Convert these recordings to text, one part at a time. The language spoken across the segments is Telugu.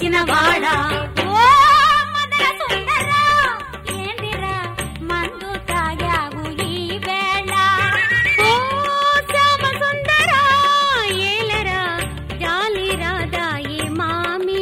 దొరికిన వాడా ఓ మదన సుందరా ఏందిరా మందు తాగావు ఈ వేళ ఓ శ్యామ సుందరా ఏలరా జాలి రాదాయి మామీ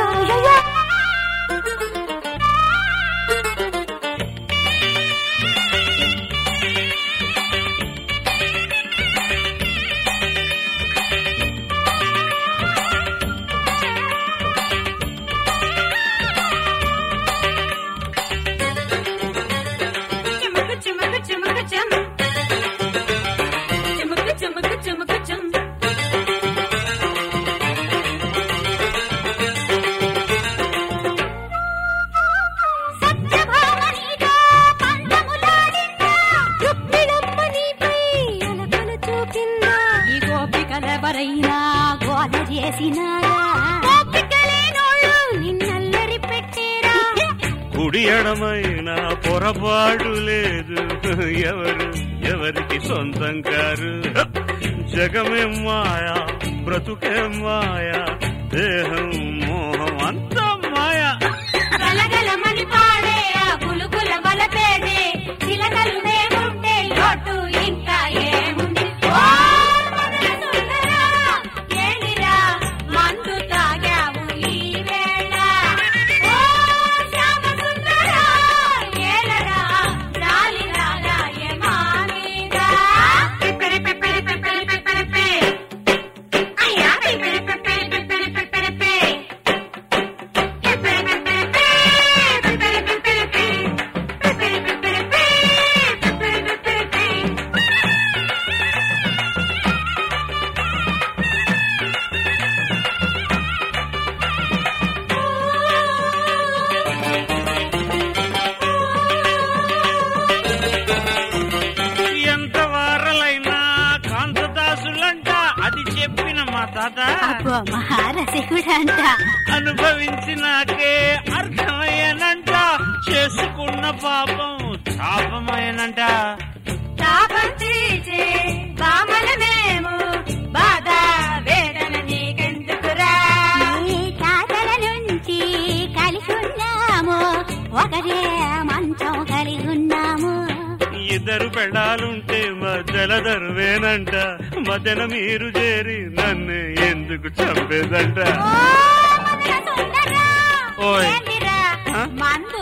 చిముకు చిముకు చిముకు చిమ్ చిముకు చిముకు చిముకు చిమ్ సత్యభామనిగా పందములాడిందా రుక్మిణమ్మ నీపై అలకలు చూపిందా ఈ గోపికలెవరైనా గోల చేసినారా గోపికలేనోళ్ళు నిన్నల్లరి పెట్టేరా కుడి ఎడమైన పొరపాటు లేదు ఎవరు ఎవరికి సొంతం కారు జగమే మాయా బ్రతుకే మాయా దేహం మోహం అంతా మాయా గలగలమని పాడే ఆ గులుగుల వలపేదే చిలకలు మేముంటే లోటు ఇంకా ఏముంది ఓ మదన సుందరా, ఏలిరా మందు తాగావు ఈ వేళ ఓ శ్యామ సుందరా, ఏలరా జాలి రాగాయే మా మీద. పిప్పిరి పిప్పిరి పిప్పిరి పిప్పిరి పి. అయ్యా పిప్పిరి పిప్పిరి పిప్పిరి పిప్పిరి పి. ఎంత వారలైనా కాంతదాసులంట అది చెప్పిన మా తాత అబ్బో మహారసికుడంట అనుభవించినాకే అర్థమయ్యానంట చేసుకున్న పాపం శాపమయ్యానంట తాపం తీర్చే బామలమేము బాధ వేదన నీకెందుకురా నీ తాతల నుంచి కలిసి ఉన్నాము ఒకటే మంచం కలిగి ఉన్నాము ఇద్దరు పెళ్ళాలుంటే మధ్యల దరువేనంట మధ్యన మీరు చేరి నన్ను ఎందుకు చంపేదంట ఓ మదన సుందరా, ఓయ్. ఏందిరా ఆ? మందు